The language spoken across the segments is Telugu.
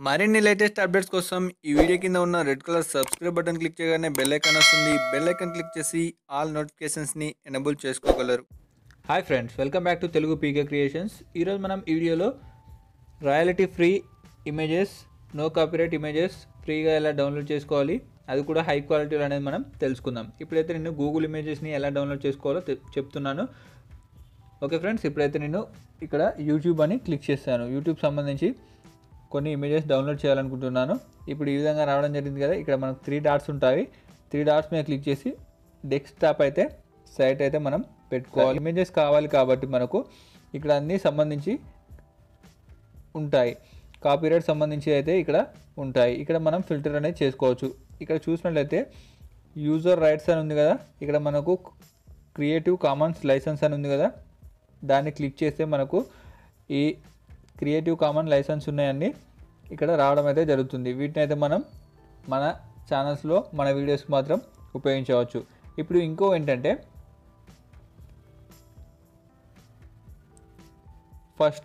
మరిన్ని లేటెస్ట్ అప్డేట్స్ కోసం ఈ వీడియో కింద ఉన్న red colour subscribe button click చేయగానే బెల్ ఐకాన్ వస్తుంది బెల్ ఐకాన్ క్లిక్ చేసి ఆల్ నోటిఫికేషన్స్ని ఎనబుల్ చేసుకోగలరు hi friends welcome back to Telugu PK creations ఈరోజు మనం ఈ వీడియోలో royalty free images no copyright images ఫ్రీగా ఎలా డౌన్లోడ్ చేసుకోవాలి అది కూడా హై క్వాలిటీలో అనేది మనం తెలుసుకుందాం ఇప్పుడైతే నేను గూగుల్ ఇమేజెస్ని ఎలా డౌన్లోడ్ చేసుకోవాలో తె- చెప్తున్నాను ఓకే ఫ్రెండ్స్ ఇప్పుడైతే నేను ఇక్కడ యూట్యూబ్ అని క్లిక్ చేస్తాను యూట్యూబ్ సంబంధించి కొన్ని ఇమేజెస్ డౌన్లోడ్ చేయాలనుకుంటున్నాను ఇప్పుడు ఈ విధంగా రావడం జరిగింది కదా ఇక్కడ మనకు త్రీ డాట్స్ ఉంటాయి త్రీ డాట్స్ మీద క్లిక్ చేసి డెస్క్టాప్ అయితే సైట్ అయితే మనం పెట్టుకోవాలి ఇమేజెస్ కావాలి కాబట్టి మనకు ఇక్కడ అన్నీ సంబంధించి ఉంటాయి కాపీరైట్ సంబంధించి అయితే ఇక్కడ ఉంటాయి ఇక్కడ మనం ఫిల్టర్ అనేది చేసుకోవచ్చు ఇక్కడ చూసినట్లయితే యూజర్ రైట్స్ అని ఉంది కదా ఇక్కడ మనకు క్రియేటివ్ కామన్స్ లైసెన్స్ అని ఉంది కదా దాన్ని క్లిక్ చేస్తే మనకు ఈ క్రియేటివ్ కామన్ లైసెన్స్ ఉన్నాయన్నీ ఇక్కడ రావడం అయితే జరుగుతుంది వీటిని అయితే మనం మన ఛానల్స్లో మన వీడియోస్కి మాత్రం ఉపయోగించవచ్చు ఇప్పుడు ఇంకో ఏంటంటే ఫస్ట్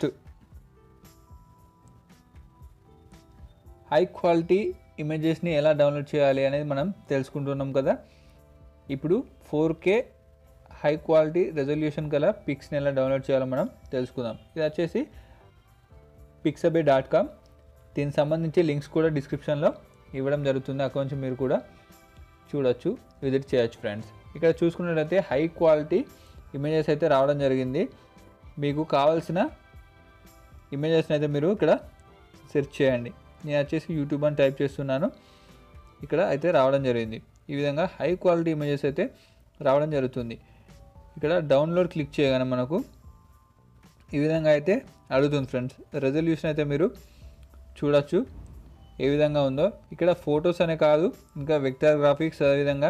హై క్వాలిటీ ఇమేజెస్ని ఎలా డౌన్లోడ్ చేయాలి అనేది మనం తెలుసుకుంటున్నాం కదా ఇప్పుడు four K high quality resolution గల పిక్స్ని ఎలా డౌన్లోడ్ చేయాలో మనం తెలుసుకుందాం ఇది వచ్చేసి పిక్సబే డాట్ కామ్ దీనికి సంబంధించి లింక్స్ కూడా డిస్క్రిప్షన్లో ఇవ్వడం జరుగుతుంది అక్కడ నుంచి మీరు కూడా చూడొచ్చు విజిట్ చేయొచ్చు ఫ్రెండ్స్ ఇక్కడ చూసుకున్నట్లయితే హై క్వాలిటీ ఇమేజెస్ అయితే రావడం జరిగింది మీకు కావాల్సిన ఇమేజెస్ని అయితే మీరు ఇక్కడ సెర్చ్ చేయండి నేను వచ్చేసి యూట్యూబ్ అని టైప్ చేస్తున్నాను ఇక్కడ అయితే రావడం జరిగింది ఈ విధంగా హై క్వాలిటీ ఇమేజెస్ అయితే రావడం జరుగుతుంది ఇక్కడ డౌన్లోడ్ క్లిక్ చేయగానే మనకు ఈ విధంగా అయితే అడుగుతుంది ఫ్రెండ్స్ రెజల్యూషన్ అయితే మీరు చూడొచ్చు ఏ విధంగా ఉందో ఇక్కడ ఫొటోస్ అనే కాదు ఇంకా వెక్టర్ గ్రాఫిక్స్ అదేవిధంగా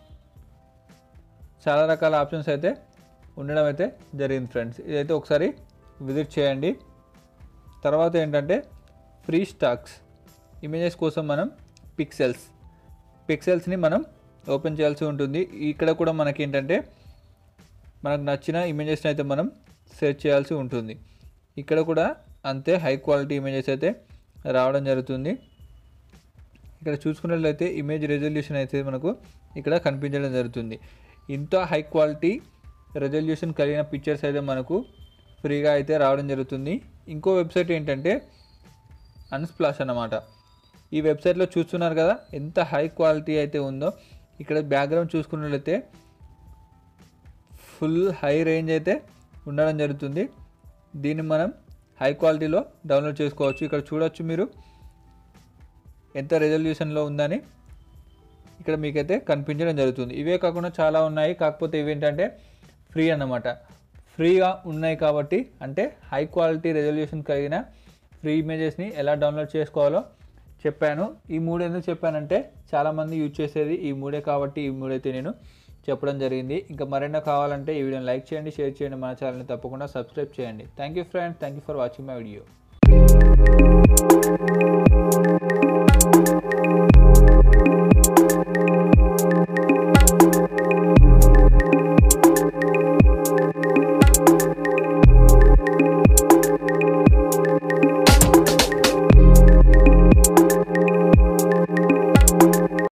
చాలా రకాల ఆప్షన్స్ అయితే ఉండడం అయితే జరిగింది ఫ్రెండ్స్ ఇదైతే ఒకసారి విజిట్ చేయండి తర్వాత ఏంటంటే ఫ్రీ స్టాక్స్ ఇమేజెస్ కోసం మనం పిక్సెల్స్ పిక్సెల్స్ని మనం ఓపెన్ చేయాల్సి ఉంటుంది ఇక్కడ కూడా మనకి ఏంటంటే మనకు నచ్చిన ఇమేజెస్ని అయితే మనం సెర్చ్ చేయాల్సి ఉంటుంది ఇక్కడ కూడా అంతే హై క్వాలిటీ ఇమేజెస్ అయితే రావడం జరుగుతుంది ఇక్కడ చూసుకున్నట్లయితే ఇమేజ్ రెజల్యూషన్ అయితే మనకు ఇక్కడ కనిపించడం జరుగుతుంది ఇంత హై క్వాలిటీ రెజల్యూషన్ కలిగిన పిక్చర్స్ అయితే మనకు ఫ్రీగా అయితే రావడం జరుగుతుంది ఇంకో వెబ్సైట్ ఏంటంటే అన్స్ప్లాష్ అన్నమాట ఈ వెబ్సైట్లో చూస్తున్నారు కదా ఎంత హై క్వాలిటీ అయితే ఉందో ఇక్కడ బ్యాక్గ్రౌండ్ చూసుకున్నట్లయితే ఫుల్ హై రేంజ్ అయితే ఉండడం జరుగుతుంది దీన్ని మనం హై క్వాలిటీలో డౌన్లోడ్ చేసుకోవచ్చు ఇక్కడ చూడొచ్చు మీరు ఎంత రెజల్యూషన్లో ఉందని ఇక్కడ మీకైతే కనిపించడం జరుగుతుంది ఇవే కాకుండా చాలా ఉన్నాయి కాకపోతే ఇవేంటంటే ఫ్రీ అన్నమాట ఫ్రీగా ఉన్నాయి కాబట్టి అంటే హై క్వాలిటీ రెజల్యూషన్ కలిగిన ఫ్రీ ఇమేజెస్ని ఎలా డౌన్లోడ్ చేసుకోవాలో చెప్పాను ఈ మూడు ఎందుకు చెప్పానంటే చాలామంది యూజ్ చేసేది ఈ మూడే కాబట్టి ఈ మూడైతే నేను చెప్పడం జరిగింది ఇంకా మరెన్నో కావాలంటే ఈ వీడియోని లైక్ చేయండి షేర్ చేయండి మన ఛానల్ని తప్పకుండా సబ్స్క్రైబ్ చేయండి thank you friends thank you for watching my video